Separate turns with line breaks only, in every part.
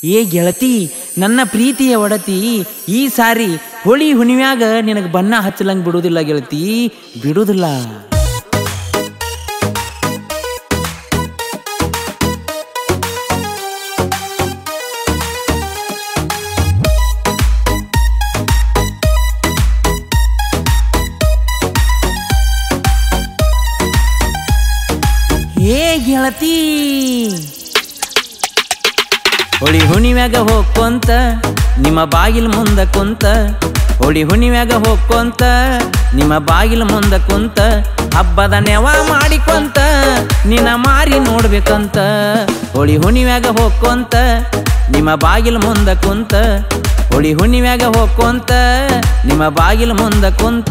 ಏ ಗೆಳತಿ ನನ್ನ ಪ್ರೀತಿಯ ಒಡತಿ ಈ ಸಾರಿ ಹೋಳಿ ಹುಣ್ಣಿಮ್ಯಾಗ ನಿನಗೆ ಬಣ್ಣ ಹಚ್ಚಲಂಗ್ ಬಿಡುವುದಿಲ್ಲ ಗೆಳತಿ ಬಿಡುವುದಿಲ್ಲ ಏ ಗೆಳತಿ ಹೋಳಿ ಹುಣಿಮ್ಯಾಗ ಹೋಗ್ಕೊಂತ ನಿಮ್ಮ ಬಾಗಿಲು ಮುಂದ ಕುಂತ ಹೋಳಿ ಹುಣಿಮ್ಯಾಗ ಹೋಗ್ಕೊಂತ ನಿಮ್ಮ ಬಾಗಿಲು ಮುಂದ ಕುಂತ ಹಬ್ಬದ ನೆವ ಮಾಡಿಕೊಂತ ನಿನ್ನ ಮಾರಿ ನೋಡ್ಬೇಕಂತ ಹೋಳಿ ಹುಣಿಮ್ಯಾಗ ಹೋಗ್ಕೊಂತ ನಿಮ್ಮ ಬಾಗಿಲು ಮುಂದ ಕುಂತ ಹೋಳಿ ಹುಣಿಮ್ಯಾಗ ಹೋಗ್ಕೊಂತ ನಿಮ್ಮ ಬಾಗಿಲು ಮುಂದ ಕುಂತ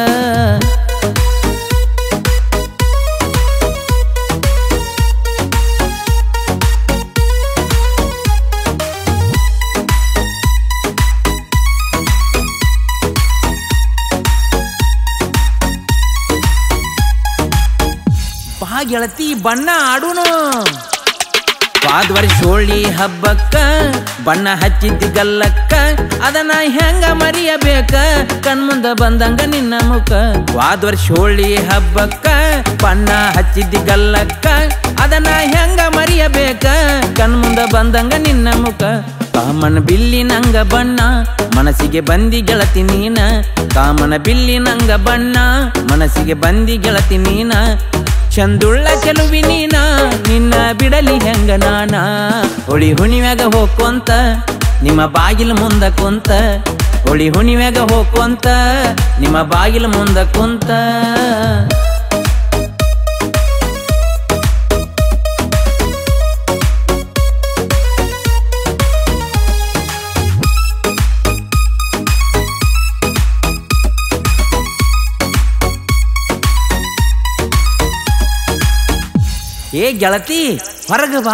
ಬಾ ಗೆಳತಿ ಬಣ್ಣ ಆಡುನು ಪಾದ ವರ್ಷ ಹೋಳಿ ಹಬ್ಬಕ್ಕ ಬಣ್ಣ ಹಚ್ಚಿದ್ದಿ ಗಲ್ಲಕ್ಕ ಅದನ್ನ ಹೆಂಗ ಮರಿಯಬೇಕ ಕಣ್ಮುಂದ ಬಂದಂಗ ನಿನ್ನ ಮುಖ ವಾದ ವರ್ಷ ಹೋಳಿ ಹಬ್ಬಕ್ಕ ಬಣ್ಣ ಹಚ್ಚಿದ್ದಿ ಗಲ್ಲಕ್ಕ ಅದನ್ನ ಹೆಂಗ ಮರಿಯಬೇಕ ಕಣ್ಮುಂದ ಬಂದಂಗ ನಿನ್ನ ಮುಖ ಕಾಮನ ಬಿಲ್ಲಿನಂಗ ಬಣ್ಣ ಮನಸ್ಸಿಗೆ ಬಂದಿ ಗೆಳತಿ ನೀನ ಕಾಮನ ಬಿಲ್ಲಿನಂಗ ಬಣ್ಣ ಮನಸ್ಸಿಗೆ ಬಂದಿ ಗೆಳತಿ ನೀನ ಚಂದುಳ್ಳ ಚೆಲುವಿ ನೀನ ನಿನ್ನ ಬಿಡಲಿ ಹೆಂಗ ನಾನ ಹೊಳಿ ಹುಣಿಮ್ಯಾಗ ಹೋಗ್ಕೊಂತ ನಿಮ್ಮ ಬಾಗಿಲು ಮುಂದ ಕುಂತ ಹೊಳಿ ಹುಣಿಮ್ಯಾಗ ಹೋಗ್ಕೊಂತ ನಿಮ್ಮ ಬಾಗಿಲು ಮುಂದ ಕುಂತ ಏ ಗೆಳತಿ ಹೊರಗ ಬಾ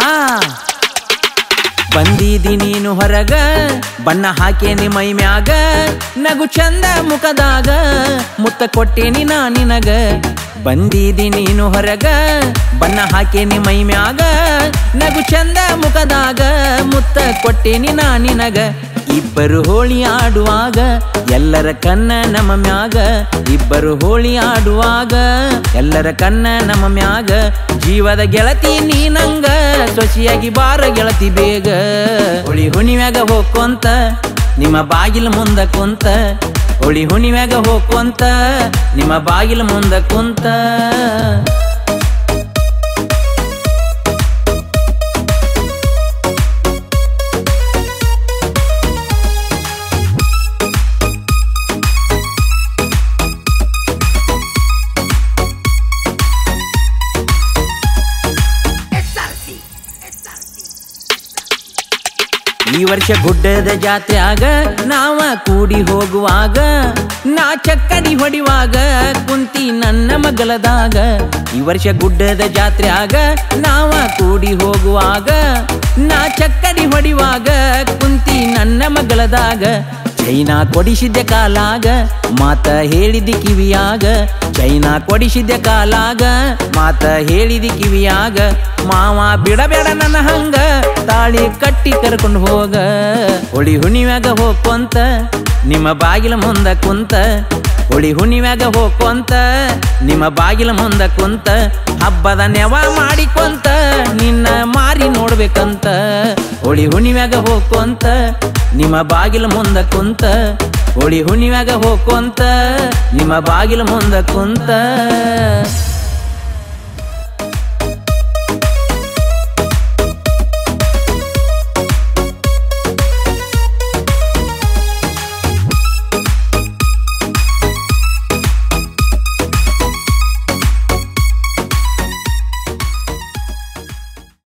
ಬಂದಿದಿ ನೀನು ಹೊರಗ ಬಣ್ಣ ಹಾಕೇನಿ ಮೈ ಮ್ಯಾಗ ನಗು ಚಂದ ಮುಖದಾಗ ಮುತ್ತ ಕೊಟ್ಟೇನಿ ನಾ ನಿನಗ ಬಂದಿದಿ ನೀನು ಹೊರಗ ಬಣ್ಣ ಹಾಕೇನಿ ಮೈ ಮ್ಯಾಗ ನಗು ಚಂದ ಮುಖದಾಗ ಮುತ್ತ ಕೊಟ್ಟೇನಿ ನಾ ನಿನಗ ಇಬ್ಬರು ಹೋಳಿ ಆಡುವಾಗ ಎಲ್ಲರ ಕನ್ನ ನಮ್ಮ ಮ್ಯಾಗ ಇಬ್ಬರು ಹೋಳಿ ಆಡುವಾಗ ಎಲ್ಲರ ಕನ್ನ ನಮ್ಮ ಮ್ಯಾಗ ಜೀವದ ಗೆಳತಿ ನೀನಂಗ ಸೊಸಿಯಾಗಿ ಬಾರ ಗೆಳತಿ ಬೇಗ ಹೋಳಿ ಹುಣಿಮ್ಯಾಗ ಹೋಗ್ಕೊಂತ ನಿಮ್ಮ ಬಾಗಿಲು ಮುಂದ ಕುಂತ ಹೋಳಿ ಹುಣಿಮ್ಯಾಗ ಹೋಗ್ಕೊಂತ ನಿಮ್ಮ ಬಾಗಿಲು ಮುಂದ ಕುಂತ ಈ ವರ್ಷ ಗುಡ್ಡದ ಜಾತ್ರೆಯಾಗ ನಾವ ಕೂಡಿ ಹೋಗುವಾಗ ನಾ ಚಕ್ಕಡಿ ಹೊಡಿವಾಗ ಕುಂತಿ ನನ್ನ ಮಗಲದಾಗ ಈ ವರ್ಷ ಗುಡ್ಡದ ಜಾತ್ರೆಯಾಗ ನಾವ ಕೂಡಿ ಹೋಗುವಾಗ ನಾ ಚಕ್ಕಡಿ ಹೊಡಿವಾಗ ಕುಂತಿ ನನ್ನ ಮಗಲದಾಗ ಚೈನಾ ಕೊಡಿಸಿದ್ದೆ ಕಾಲಾಗ ಮಾತ ಹೇಳಿದಿ ಕಿವಿಯಾಗ ಚೈನಾ ಕೊಡಿಸಿದ್ದೆ ಕಾಲಾಗ ಮಾತ ಹೇಳಿದಿ ಕಿವಿಯಾಗ ಮಾವ ಬಿಡಬೇಡ ನನ್ನ ಹಂಗ ತಾಳಿ ಕಟ್ಟಿ ಕರ್ಕೊಂಡು ಹೋಗ ಹೊಳಿ ಹುಣಿಮ್ಯಾಗ ಹೋಗ್ಕೊಂತ ನಿಮ್ಮ ಬಾಗಿಲ ಮುಂದ ಕುಂತ ಹೊಳಿ ಹುಣಿಮ್ಯಾಗ ಹೋಗ್ಕೊಂತ ನಿಮ್ಮ ಬಾಗಿಲ ಮುಂದ ಕುಂತ ಹಬ್ಬದ ನೆವ ಮಾಡಿಕೊಂತ ನಿನ್ನ ಮಾರಿ ನೋಡ್ಬೇಕಂತ ಹೊಳಿ ಹುಣಿಮ್ಯಾಗ ಹೋಗ್ಕೊಂತ ನಿಮ್ಮ ಬಾಗಿಲ ಮುಂದ ಕುಂತ ಹೊಳಿ ಹುಣಿಮ್ಯಾಗ ಹೋಗ್ಕೊಂತ ನಿಮ್ಮ ಬಾಗಿಲ ಮುಂದ ಕುಂತ